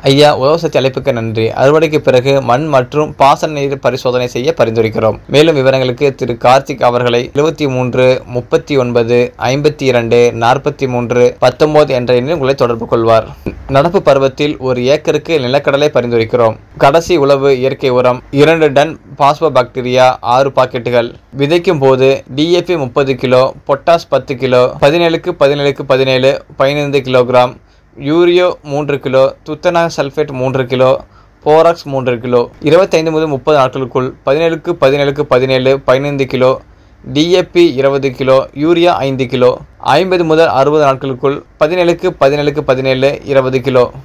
ஐயா உதவசக்தி அழைப்புக்கு நன்றி அறுவடைக்கு பிறகு மண் மற்றும் பாசன நீர் பரிசோதனை செய்ய பரிந்துரைக்கிறோம் மேலும் விவரங்களுக்கு திரு கார்த்திக் அவர்களை எழுபத்தி மூன்று முப்பத்தி ஒன்பது ஐம்பத்தி இரண்டு நாற்பத்தி மூன்று பத்தொன்பது என்ற எண்ணில் உங்களை தொடர்பு கொள்வார் நடப்பு பருவத்தில் ஒரு ஏக்கருக்கு நிலக்கடலை பரிந்துரைக்கிறோம் கடைசி உழவு இயற்கை உரம் இரண்டு டன் பாஸ்போ பாக்டீரியா ஆறு பாக்கெட்டுகள் விதைக்கும் போது டிஏபி முப்பது கிலோ பொட்டாஸ் பத்து கிலோ பதினேழுக்கு பதினேழுக்கு பதினேழு பதினைந்து கிலோகிராம் யூரியோ மூன்று கிலோ துத்தநாக சல்ஃபேட் மூன்று கிலோ போராக்ஸ் மூன்று கிலோ இருபத்தைந்து முதல் முப்பது நாட்களுக்குள் பதினேழுக்கு பதினேழுக்கு பதினேழு பதினைந்து கிலோ டிஏபி இருபது கிலோ யூரியா ஐந்து கிலோ ஐம்பது முதல் அறுபது நாட்களுக்குள் பதினேழுக்கு பதினேழுக்கு பதினேழு இருபது கிலோ